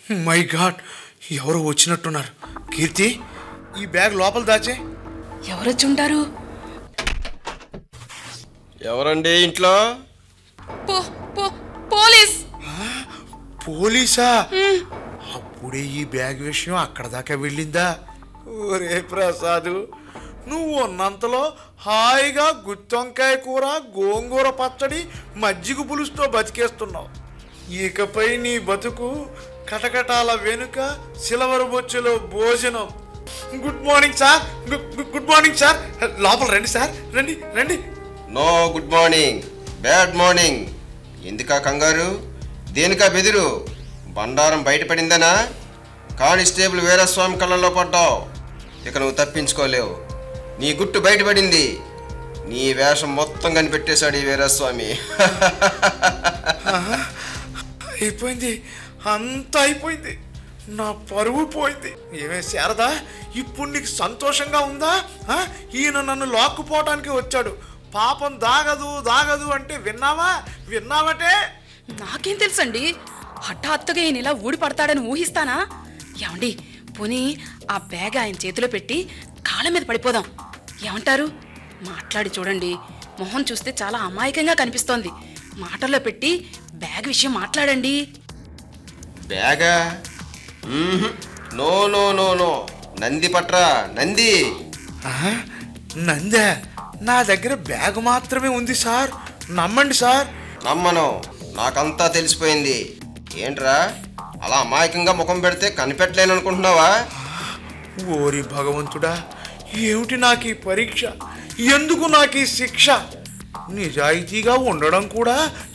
My God ఎవరో వచ్చినట్టున్నారు కీర్తి ఈ బ్యాగ్ లోపల దాచే ఎవరొచ్చి ఉంటారు ఎవరండి ఇంట్లో పో పో పోలీస్ పోలీసా అప్పుడే ఈ బ్యాగ్ విషయం అక్కడ దాకా వెళ్ళిందా ఒరే ప్రసాదు నువ్వు ఉన్నంతలో హాయిగా గుత్తొంకాయ కూర గోంగూర పచ్చడి మజ్జిగ పులుసుతో బతికేస్తున్నావు ఇకపై నీ బతుకు కటకటాల వెనుక సిలవరు బొచ్చులో భోజనం గుడ్ మార్నింగ్ సార్ గు- గు- గుడ్ మార్నింగ్ సార్ లోపల రండి సార్ రండి రండి no good morning bad morning ఎందుకా కంగారు దేనికా బెదిరు బండారం బయటపడిందనా కానిస్టేబుల్ వీరస్వామి కళ్ళల్లో పడ్డావు ఇక నువ్వు తప్పించుకోలేవు నీ గుట్టు బయటపడింది నీ వేషం మొత్తం కనిపెట్టేశాడు ఈ వీరస్వామి అయిపోయింది అంతా అయిపోయింది నా పరువు పోయింది ఏమే శారదా ఇప్పుడు నీకు సంతోషంగా ఉందా ఆ? ఈయన నన్ను లాక్కుపోవటానికి వచ్చాడు పాపం దాగదు దాగదు అంటే విన్నావా విన్నావటే నాకేం తెలుసండి హఠాత్తుగా ఈయన ఇలా ఊడి పడతాడని ఊహిస్తానా ఏమండి పోనీ ఆ బ్యాగ్ ఆయన చేతిలో పెట్టి కాళ్ళ మీద పడిపోదాం ఏమంటారు మాట్లాడి చూడండి మొహం చూస్తే చాలా అమాయకంగా కనిపిస్తోంది మాటల్లో పెట్టి బ్యాగ్ విషయం మాట్లాడండి బ్యాగా మ్మ్హ్. నో నో నో నో నంది పట్రా నంది ఆ? నందే నా దగ్గర బ్యాగ్ మాత్రమే ఉంది సార్ నమ్మండి సార్ నమ్మను నాకంతా తెలిసిపోయింది ఏంట్రా అలా అమాయకంగా ముఖం పెడితే కనిపెట్టలేను అనుకుంటున్నావా ఓరి భగవంతుడా ఏమిటి నాకు ఈ పరీక్ష ఎందుకు నాకు ఈ శిక్ష నిజాయితీగా ఉండడం కూడా